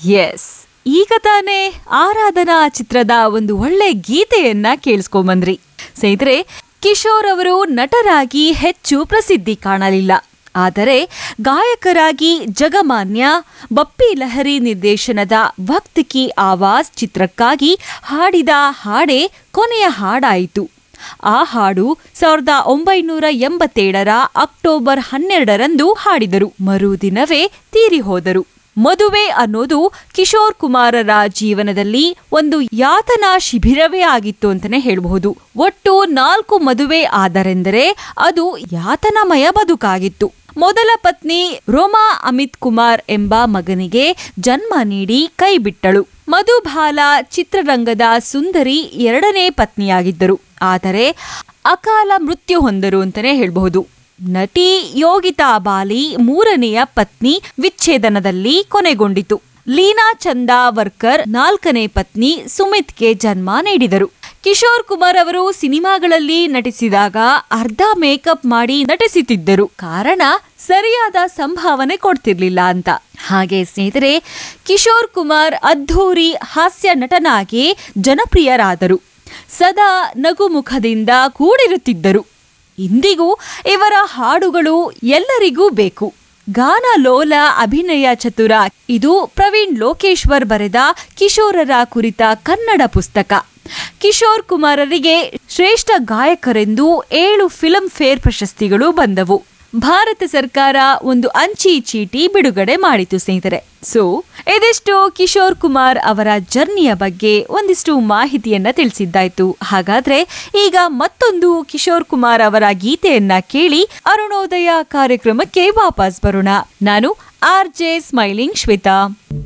S ಈಗ ತಾನೇ ಆರಾಧನಾ ಚಿತ್ರದ ಒಂದು ಒಳ್ಳೆ ಗೀತೆಯನ್ನ ಕೇಳಿಸ್ಕೊಂಬಂದ್ರಿ ಸ್ನೇಹಿತರೆ ಕಿಶೋರ್ ಅವರು ನಟರಾಗಿ ಹೆಚ್ಚು ಪ್ರಸಿದ್ಧಿ ಕಾಣಲಿಲ್ಲ ಆದರೆ ಗಾಯಕರಾಗಿ ಜಗಮಾನ್ಯ ಬಪ್ಪಿ ಲಹರಿ ನಿರ್ದೇಶನದ ಭಕ್ತ್ ಕಿ ಆವಾಜ್ ಚಿತ್ರಕ್ಕಾಗಿ ಹಾಡಿದ ಹಾಡೇ ಕೊನೆಯ ಹಾಡಾಯಿತು ಆ ಹಾಡು ಸಾವಿರದ ಒಂಬೈನೂರ ಎಂಬತ್ತೇಳರ ಅಕ್ಟೋಬರ್ ಹನ್ನೆರಡರಂದು ಹಾಡಿದರು ಮರುದಿನವೇ ತೀರಿ ಹೋದರು ಮದುವೆ ಅನ್ನೋದು ಕಿಶೋರ್ ಕುಮಾರರ ಜೀವನದಲ್ಲಿ ಒಂದು ಯಾತನಾ ಶಿಬಿರವೇ ಆಗಿತ್ತು ಅಂತಾನೆ ಹೇಳಬಹುದು ಒಟ್ಟು ನಾಲ್ಕು ಮದುವೆ ಆದರೆಂದರೆ ಅದು ಯಾತನಾಮಯ ಬದುಕಾಗಿತ್ತು ಮೊದಲ ಪತ್ನಿ ರೋಮಾ ಅಮಿತ್ ಕುಮಾರ್ ಎಂಬ ಮಗನಿಗೆ ಜನ್ಮ ನೀಡಿ ಕೈಬಿಟ್ಟಳು ಮಧುಬಾಲ ಚಿತ್ರರಂಗದ ಸುಂದರಿ ಎರಡನೇ ಪತ್ನಿಯಾಗಿದ್ದರು ಆದರೆ ಅಕಾಲ ಮೃತ್ಯು ಹೊಂದರು ಅಂತಾನೆ ಹೇಳಬಹುದು ನಟಿ ಯೋಗಿತಾ ಬಾಲಿ ಮೂರನೆಯ ಪತ್ನಿ ವಿಚ್ಛೇದನದಲ್ಲಿ ಕೊನೆಗೊಂಡಿತು ಲೀನಾ ಚಂದಾವರ್ಕರ್ ನಾಲ್ಕನೇ ಪತ್ನಿ ಸುಮಿತ್ಗೆ ಜನ್ಮ ನೀಡಿದರು ಕಿಶೋರ್ ಕುಮಾರ್ ಅವರು ಸಿನಿಮಾಗಳಲ್ಲಿ ನಟಿಸಿದಾಗ ಅರ್ಧ ಮೇಕಪ್ ಮಾಡಿ ನಟಿಸುತ್ತಿದ್ದರು ಕಾರಣ ಸರಿಯಾದ ಸಂಭಾವನೆ ಕೊಡ್ತಿರ್ಲಿಲ್ಲ ಅಂತ ಹಾಗೆ ಸ್ನೇಹಿತರೆ ಕಿಶೋರ್ ಕುಮಾರ್ ಅದ್ಧೂರಿ ಹಾಸ್ಯ ನಟನಾಗಿ ಜನಪ್ರಿಯರಾದರು ಸದಾ ನಗುಮುಖದಿಂದ ಕೂಡಿರುತ್ತಿದ್ದರು ಇಂದಿಗೂ ಇವರ ಹಾಡುಗಳು ಎಲ್ಲರಿಗೂ ಬೇಕು ಗಾನ ಲೋಲ ಅಭಿನಯ ಚತುರ ಇದು ಪ್ರವೀಣ್ ಲೋಕೇಶ್ವರ್ ಬರೆದ ಕಿಶೋರರ ಕುರಿತ ಕನ್ನಡ ಪುಸ್ತಕ ಕಿಶೋರ್ ಕುಮಾರರಿಗೆ ಶ್ರೇಷ್ಠ ಗಾಯಕರೆಂದು ಏಳು ಫಿಲ್ಮ್ ಫೇರ್ ಪ್ರಶಸ್ತಿಗಳು ಬಂದವು ಭಾರತ ಸರ್ಕಾರ ಒಂದು ಅಂಚಿ ಚೀಟಿ ಬಿಡುಗಡೆ ಮಾಡಿತು ಸ್ನೇಹಿತರೆ ಸೊ ಇದಿಷ್ಟು ಕಿಶೋರ್ ಕುಮಾರ್ ಅವರ ಜರ್ನಿಯ ಬಗ್ಗೆ ಒಂದಿಷ್ಟು ಮಾಹಿತಿಯನ್ನ ತಿಳಿಸಿದ್ದಾಯ್ತು ಹಾಗಾದ್ರೆ ಈಗ ಮತ್ತೊಂದು ಕಿಶೋರ್ ಕುಮಾರ್ ಅವರ ಗೀತೆಯನ್ನ ಕೇಳಿ ಅರುಣೋದಯ ಕಾರ್ಯಕ್ರಮಕ್ಕೆ ವಾಪಸ್ ಬರೋಣ ನಾನು ಆರ್ ಜೆ ಸ್ಮೈಲಿಂಗ್ ಶ್ವೇತಾ